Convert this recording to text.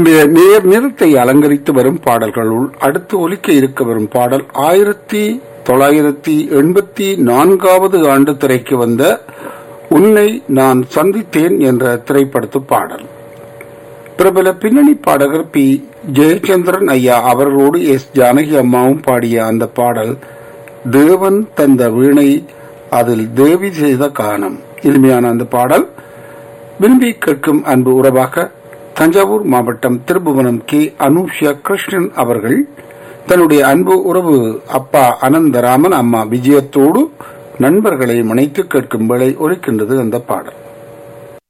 இன்றைய நேர் நிறத்தை அலங்கரித்து வரும் பாடல்களுள் அடுத்து ஒலிக்க இருக்க வரும் பாடல் ஆயிரத்தி தொள்ளாயிரத்தி எண்பத்தி நான்காவது ஆண்டு திரைக்கு வந்த உன்னை நான் சந்தித்தேன் என்ற திரைப்படத்து பாடல் பிரபல பின்னணி பாடகர் பி ஜெயச்சந்திரன் ஐயா அவர்களோடு எஸ் ஜானகி அம்மாவும் பாடிய அந்த பாடல் தேவன் தந்த வீணை அதில் தேவி செய்த கானம் இனிமையான அந்த பாடல் விரும்பி கேட்கும் அன்பு உறவாக தஞ்சாவூர் மாவட்டம் திருபுவனம் கே அனுஷ்யா கிருஷ்ணன் அவர்கள் தன்னுடைய அன்பு உறவு அப்பா அனந்தராமன் அம்மா விஜயத்தோடு நண்பர்களை முனைத்து கேட்கும் வேளை ஒலிக்கின்றது அந்த பாடல்